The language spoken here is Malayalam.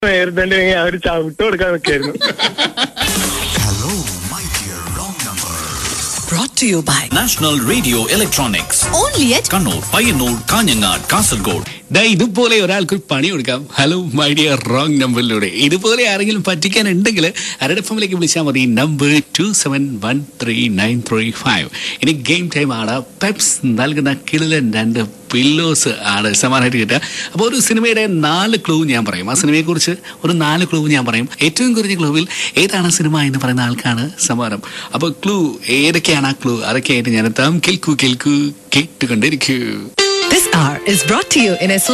നേരിട്ടുണ്ടെങ്കിൽ ആ ഒരു ചവിട്ട് കൊടുക്കാൻ നിൽക്കായിരുന്നു Hello, my dear wrong number. brought to you by National Radio Electronics only at Kannur Payyanur Kanhangad Kasaragod ദാ ഇതുപോലെ ഒരാൾക്ക് ഒരു പണി കൊടുക്കാം ഹലോ മൈ ഡിയർ റോങ് നമ്പറിലൂടെ ഇതുപോലെ ആരെങ്കിലും പറ്റിക്കാനുണ്ടെങ്കിൽ അരടഫമിലേക്ക് വിളിച്ചാൽ മതി number two seven one three nine three five ഇനി ഗെയിം ടൈം ആണ് പെപ്സ് നൽകുന്ന കിളിലൻ രണ്ട് പില്ലോസ് ആണ് സമാനമായിട്ട് കിട്ടുക അപ്പോൾ ഒരു സിനിമയുടെ നാല് ക്ലൂ ഞാൻ പറയും ആ സിനിമയെക്കുറിച്ച് ഒരു നാല് ക്ലൂ ഞാൻ പറയും ഏറ്റവും കുറഞ്ഞ ക്ലൂവിൽ ഏതാണ് സിനിമ എന്ന് പറയുന്ന ആൾക്കാണ് സമ്മാനം അപ്പോൾ ക്ലൂ ഏതൊക്കെയാണ് ആ ക്ലൂ അതൊക്കെയായിട്ട് ഞാൻ എത്താം കേൾക്കൂ കേൾക്കൂ കേട്ടുകൊണ്ടിരിക്കൂ this hour is brought to you in association